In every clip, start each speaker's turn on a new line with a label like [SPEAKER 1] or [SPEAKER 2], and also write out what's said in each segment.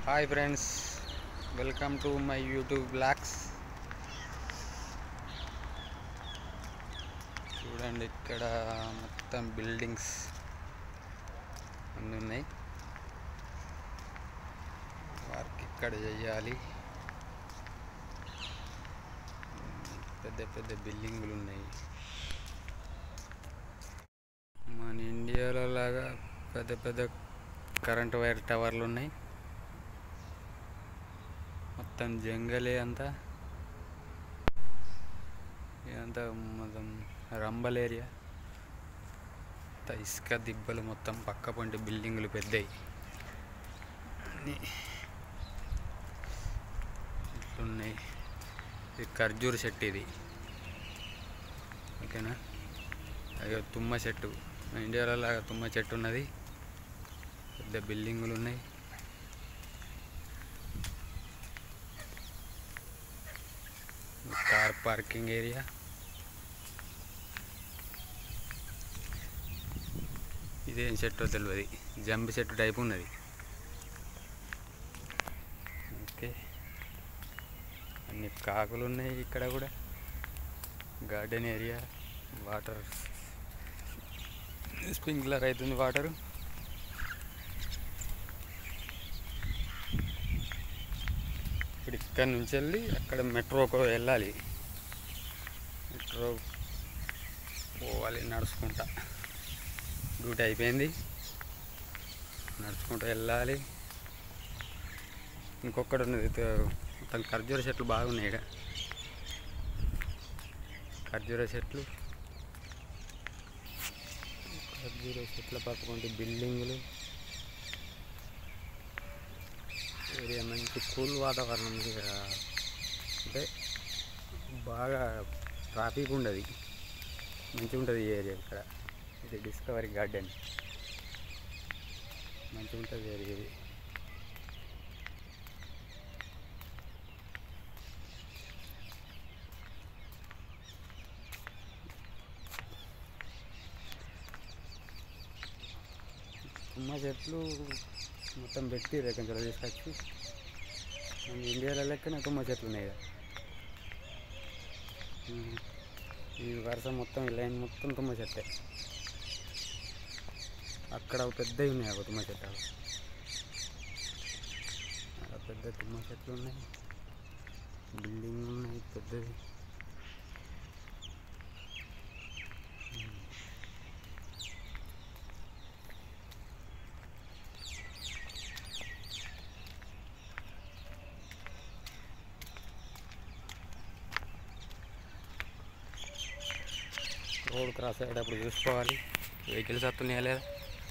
[SPEAKER 1] Hi friends welcome to my YouTube blogs చూడండి ఇక్కడ మొత్తం బిల్డింగ్స్ అన్నీ ఉన్నాయి వర్క్ ఇక్కడ చేయాలి పెద్ద పెద్ద బిల్డింగులు ఉన్నాయి మన ఇండియాలో లాగా పెద్ద పెద్ద కరెంట్ వైర్ టవర్లు ఉన్నాయి మొత్తం జంగలే అంతా ఇదంతా మొత్తం రంబల్ ఏరియా అంతా ఇసుక దిబ్బలు మొత్తం పక్క పంటి బిల్డింగులు పెద్దవి అన్నీ ఇట్లున్నాయి ఇది ఖర్జూర చెట్టు ఇది ఓకేనా అయ్యో తుమ్మ చెట్టు మన ఇండియాలో లాగా తుమ్మ చెట్టు ఉన్నది పెద్ద బిల్డింగులు ఉన్నాయి కార్ పార్కింగ్ ఏరియా ఇదేం చెట్టో తెలియదు జంబి చెట్టు టైప్ ఉన్నది ఓకే అన్ని కాకులు ఉన్నాయి ఇక్కడ కూడా గార్డెన్ ఏరియా వాటర్ స్ప్రింక్లర్ అవుతుంది వాటరు ఇప్పుడు ఇక్కడ నుంచి వెళ్ళి అక్కడ మెట్రోకు వెళ్ళాలి మెట్రో పోవాలి నడుచుకుంటా డ్యూటీ అయిపోయింది నడుచుకుంటూ వెళ్ళాలి ఇంకొకటి ఉన్నది ఇది మొత్తం ఖర్జూర చెట్లు బాగున్నాయి ఇక్కడ ఖర్జూర చెట్లు ఖర్జూర చెట్ల పక్కకుంటే బిల్డింగులు ఏరియా మంచి కూల్ వాతావరణం ఇక్కడ అంటే బాగా ట్రాఫిక్ ఉండదు మంచిగా ఉంటుంది ఈ ఏరియా ఇక్కడ ఇది డిస్కవరీ గార్డెన్ మంచిగా ఉంటుంది ఏరియా ఇది తుమ్మ చెట్లు మొత్తం పెట్టి రేకంచెలు తీసుకొచ్చి మన ఇండియాలో లెక్కనే తుమ్మ చెట్లు ఉన్నాయి కదా ఉమ్. ఈ వరుస మొత్తం ఈ లైన్ మొత్తం తుమ్మ చెట్టే అక్కడ ఒక పెద్దవి ఉన్నాయి ఒక తుమ్మ చెట్టు అవి. అక్కడ పెద్ద తుమ్మ చెట్లు ఉన్నాయి బిల్డింగ్ ఉన్నాయి పెద్దది రోడ్ క్రాస్ అయ్యేటప్పుడు చూసుకోవాలి వెహికల్స్ వస్తున్నాయా లేదా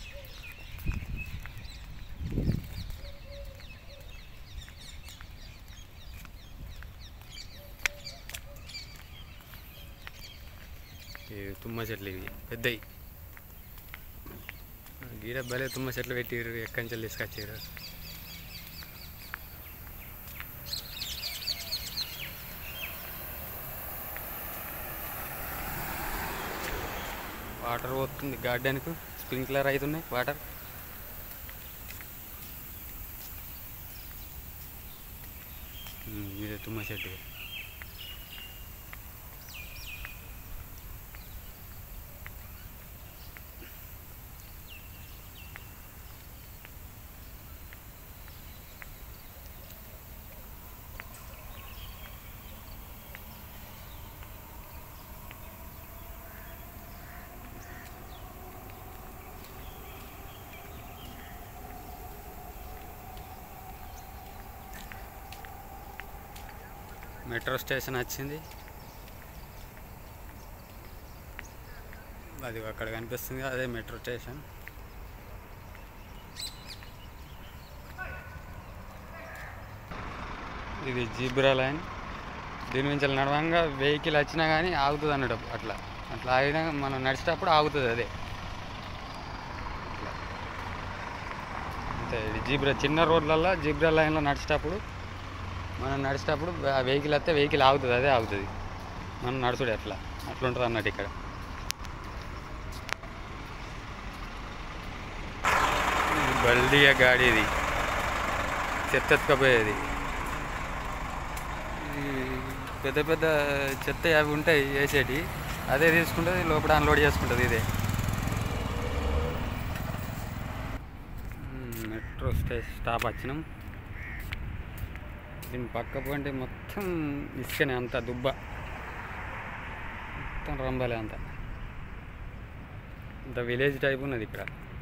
[SPEAKER 1] ఇవి తుమ్మ చెట్లు ఇవి పెద్దవి గీడ భలే తుమ్మ చెట్లు పెట్టిర్రు ఎక్కడి నుంచి తీసుకొచ్చారు వాటర్ పోతుంది గార్డెన్కు స్ప్రింక్లర్ అవుతున్నాయి వాటర్ ఉమ్, ఇదే తుమ్మ చెట్టు మెట్రో స్టేషన్ వచ్చింది అది అక్కడ కనిపిస్తుంది అదే మెట్రో స్టేషన్ ఇది జీబ్రా లైన్ దీని నుంచి నడవంగా వెహికల్ వచ్చినా కానీ ఆగుతుంది అన్నట్టు అట్లా అట్లా ఆగినా మనం నడిచేటప్పుడు ఆగుతుంది అదే అట్లా. అంతే ఇది జీబ్రా చిన్న రోడ్లల్లో జీబ్రా లైన్లో నడిచేటప్పుడు మనం నడిచేటప్పుడు ఆ వెహికల్ వస్తే వెహికల్ ఆగుతుంది అదే ఆగుతుంది మనం నడుచుడు ఎట్లా అట్లా ఉంటుంది అన్నట్టు ఇక్కడ ఇది బల్దియా గాడి ఇది చెత్త ఎత్తుకపోయేది ఈ పెద్ద పెద్ద చెత్త అవి ఉంటాయి వేసేటి అదే తీసుకుంటుంది లోపల అన్లోడ్ చేసుకుంటుంది ఇదే మ్మ్, మెట్రో స్టే స్టాప్ వచ్చినాం దీని పక్క పోంటే మొత్తం ఇసుకనే అంత దుబ్బ మొత్తం రంబలే అంత ఇంత విలేజ్ టైప్ ఉన్నది ఇక్కడ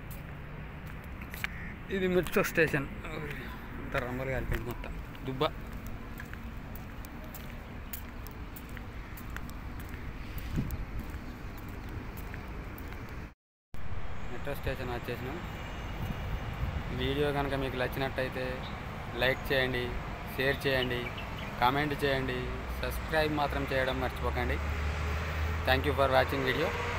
[SPEAKER 1] ఇది మెట్రో స్టేషన్ ఇంత రంబలు కలిపింది మొత్తం దుబ్బ మెట్రో స్టేషన్ వచ్చేసినాం వీడియో కనుక మీకు నచ్చినట్టయితే లైక్ చేయండి షేర్ చేయండి కామెంట్ చేయండి సబ్స్క్రైబ్ మాత్రం చేయడం మర్చిపోకండి thank you for watching video